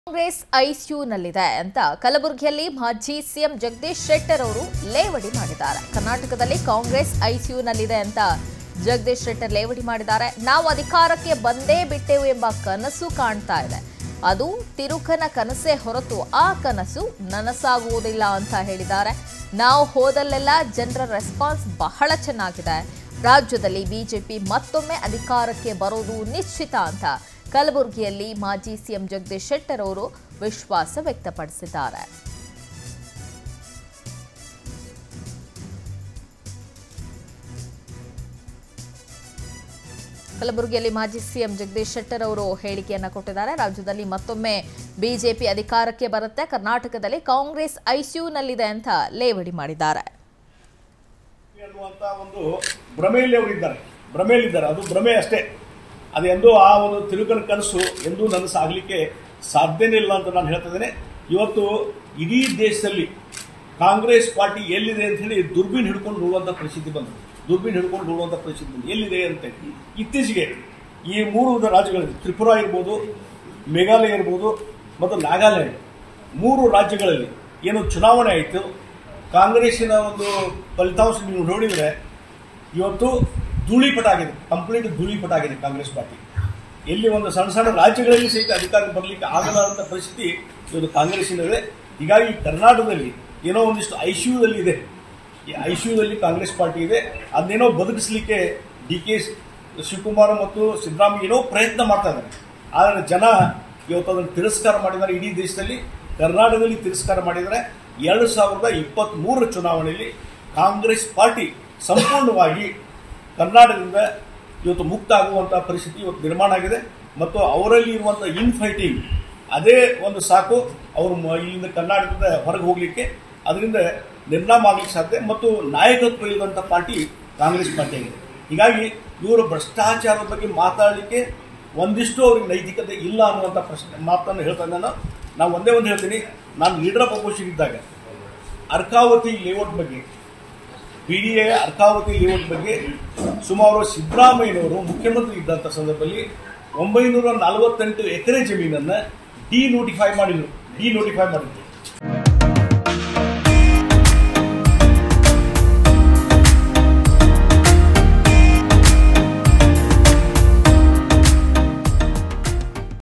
ಕಾಂಗ್ರೆಸ್ ಐಸಿಯುನಲ್ಲಿದೆ ಅಂತ ಕಲಬುರಗಿಯಲ್ಲಿ ಮಾಜಿ ಸಿಎಂ ಜಗದೀಶ್ ಶೆಟ್ಟರ್ ಅವರು ಲೇವಡಿ ಮಾಡಿದ್ದಾರೆ ಕರ್ನಾಟಕದಲ್ಲಿ ಕಾಂಗ್ರೆಸ್ ಐಸಿಯುನಲ್ಲಿದೆ ಅಂತ ಜಗದೀಶ್ ಶೆಟ್ಟರ್ ಲೇವಡಿ ಮಾಡಿದ್ದಾರೆ ನಾವು ಅಧಿಕಾರಕ್ಕೆ ಬಂದೇ ಬಿಟ್ಟೆವು ಎಂಬ ಕನಸು ಕಾಣ್ತಾ ಇದೆ ಅದು ತಿರುಕನ ಕನಸೇ ಹೊರತು ಆ ಕನಸು ನನಸಾಗುವುದಿಲ್ಲ ಅಂತ ಹೇಳಿದ್ದಾರೆ ನಾವು ಹೋದಲ್ಲೆಲ್ಲ ಜನರ ರೆಸ್ಪಾನ್ಸ್ ಬಹಳ ಚೆನ್ನಾಗಿದೆ ರಾಜ್ಯದಲ್ಲಿ ಬಿಜೆಪಿ ಮತ್ತೊಮ್ಮೆ ಅಧಿಕಾರಕ್ಕೆ ಬರೋದು ನಿಶ್ಚಿತ ಅಂತ ಕಲಬುರಗಿಯಲ್ಲಿ ಮಾಜಿ ಸಿಎಂ ಜಗದೀಶ್ ಶೆಟ್ಟರ್ ಅವರು ವಿಶ್ವಾಸ ವ್ಯಕ್ತಪಡಿಸಿದ್ದಾರೆ ಕಲಬುರಗಿಯಲ್ಲಿ ಮಾಜಿ ಸಿಎಂ ಜಗದೀಶ್ ಶೆಟ್ಟರ್ ಅವರು ಹೇಳಿಕೆಯನ್ನ ಕೊಟ್ಟಿದ್ದಾರೆ ರಾಜ್ಯದಲ್ಲಿ ಮತ್ತೊಮ್ಮೆ ಬಿಜೆಪಿ ಅಧಿಕಾರಕ್ಕೆ ಬರುತ್ತೆ ಕರ್ನಾಟಕದಲ್ಲಿ ಕಾಂಗ್ರೆಸ್ ಐಸಿಯುನಲ್ಲಿದೆ ಅಂತ ಲೇವಡಿ ಮಾಡಿದ್ದಾರೆ ಅನ್ನುವಂಥ ಒಂದು ಭ್ರಮೆಯಲ್ಲಿ ಅವರಿದ್ದಾರೆ ಭ್ರಮೆಯಲ್ಲಿದ್ದಾರೆ ಅದು ಭ್ರಮೆ ಅಷ್ಟೇ ಅದು ಎಂದೂ ಆ ಒಂದು ತಿರುಕನ ಕನಸು ಎಂದೂ ನನಸಾಗಲಿಕ್ಕೆ ಸಾಧ್ಯನೇ ಇಲ್ಲ ಅಂತ ನಾನು ಹೇಳ್ತಾ ಇದ್ದೇನೆ ಇವತ್ತು ಇಡೀ ದೇಶದಲ್ಲಿ ಕಾಂಗ್ರೆಸ್ ಪಾರ್ಟಿ ಎಲ್ಲಿದೆ ಅಂತ ಹೇಳಿ ದುರ್ಬೀನ್ ಹಿಡ್ಕೊಂಡು ನೋಡುವಂಥ ಪರಿಸ್ಥಿತಿ ಬಂತು ದುರ್ಬೀನ್ ಹಿಡ್ಕೊಂಡು ನೋಡುವಂಥ ಪರಿಸ್ಥಿತಿ ಬಂತು ಎಲ್ಲಿದೆ ಅಂತ ಹೇಳಿ ಇತ್ತೀಚೆಗೆ ಈ ಮೂರು ರಾಜ್ಯಗಳಲ್ಲಿ ತ್ರಿಪುರಾ ಇರ್ಬೋದು ಮೇಘಾಲಯ ಇರ್ಬೋದು ಮತ್ತು ನಾಗಾಲ್ಯಾಂಡ್ ಮೂರು ರಾಜ್ಯಗಳಲ್ಲಿ ಏನು ಚುನಾವಣೆ ಆಯಿತು ಕಾಂಗ್ರೆಸ್ಸಿನ ಒಂದು ಫಲಿತಾಂಶ ನೀವು ನೋಡಿದರೆ ಇವತ್ತು ಧೂಳಿಪಟ ಆಗಿದೆ ಕಂಪ್ಲೀಟ್ ಧೂಳಿಪಟ ಆಗಿದೆ ಕಾಂಗ್ರೆಸ್ ಪಾರ್ಟಿ ಎಲ್ಲಿ ಒಂದು ಸಣ್ಣ ಸಣ್ಣ ರಾಜ್ಯಗಳಲ್ಲಿ ಸಹಿತ ಅಧಿಕಾರಕ್ಕೆ ಬರಲಿಕ್ಕೆ ಆಗಲಾರಂಥ ಪರಿಸ್ಥಿತಿ ಇವತ್ತು ಕಾಂಗ್ರೆಸ್ಸಿನದೆ ಹೀಗಾಗಿ ಕರ್ನಾಟಕದಲ್ಲಿ ಏನೋ ಒಂದಿಷ್ಟು ಐಸಿಯುದಲ್ಲಿ ಇದೆ ಈ ಐಸಿಯುದಲ್ಲಿ ಕಾಂಗ್ರೆಸ್ ಪಾರ್ಟಿ ಇದೆ ಅದನ್ನೇನೋ ಬದುಕಿಸಲಿಕ್ಕೆ ಡಿ ಕೆ ಶಿವಕುಮಾರ್ ಮತ್ತು ಸಿದ್ದರಾಮಯ್ಯ ಏನೋ ಪ್ರಯತ್ನ ಮಾಡ್ತಾ ಇದ್ದಾರೆ ಆದರೆ ಜನ ಇವತ್ತು ಅದನ್ನು ತಿರಸ್ಕಾರ ಮಾಡಿದ್ದಾರೆ ಇಡೀ ದೇಶದಲ್ಲಿ ಕರ್ನಾಟಕದಲ್ಲಿ ತಿರಸ್ಕಾರ ಮಾಡಿದ್ದಾರೆ ಎರಡು ಸಾವಿರದ ಇಪ್ಪತ್ತ್ಮೂರರ ಚುನಾವಣೆಯಲ್ಲಿ ಕಾಂಗ್ರೆಸ್ ಪಾರ್ಟಿ ಸಂಪೂರ್ಣವಾಗಿ ಕರ್ನಾಟಕದಿಂದ ಇವತ್ತು ಮುಕ್ತ ಆಗುವಂಥ ಪರಿಸ್ಥಿತಿ ಇವತ್ತು ನಿರ್ಮಾಣ ಆಗಿದೆ ಮತ್ತು ಅವರಲ್ಲಿ ಇರುವಂಥ ಇನ್ ಫೈಟಿಂಗ್ ಅದೇ ಒಂದು ಸಾಕು ಅವರು ಮ- ಇಲ್ಲಿಂದ ಕರ್ನಾಟಕದ ಹೊರಗೆ ಹೋಗಲಿಕ್ಕೆ ಅದರಿಂದ ನಿರ್ನಾಮ ಆಗಲಿಕ್ಕೆ ಸಾಧ್ಯ ಮತ್ತು ನಾಯಕತ್ವ ಇರುವಂಥ ಪಾರ್ಟಿ ಕಾಂಗ್ರೆಸ್ ಪಾರ್ಟಿ ಆಗಿದೆ ಹೀಗಾಗಿ ಇವರು ಭ್ರಷ್ಟಾಚಾರದ ಬಗ್ಗೆ ಮಾತಾಡಲಿಕ್ಕೆ ಒಂದಿಷ್ಟು ಅವ್ರಿಗೆ ನೈತಿಕತೆ ಇಲ್ಲ ಅನ್ನುವಂಥ ಪ್ರಶ್ನೆ ಮಾತನ್ನು ಹೇಳ್ತಾ ನಾನು ನಾವು ಒಂದೇ ಒಂದು ಹೇಳ್ತೀನಿ ನಾನು ಲೀಡರ್ ಆಫ್ ಅಪೋಸಿಷನ್ ಇದ್ದಾಗ ಅರ್ಕಾವತಿ ಲೇಔಟ್ ಬಗ್ಗೆ P D A Arkavathy layout ಬಗ್ಗೆ ಸುಮಾರು ಸಿದ್ದರಾಮಯ್ಯನವರು ಮುಖ್ಯಮಂತ್ರಿ ಇದ್ದಂಥ ಸಂದರ್ಭದಲ್ಲಿ ಒಂಬೈನೂರ ನಲವತ್ತೆಂಟು ಎಕರೆ ಜಮೀನನ್ನು ಡಿ ನೋಟಿಫೈ ಮಾಡಿದರು ಡಿ ನೋಟಿಫೈ ಮಾಡಿದ್ರು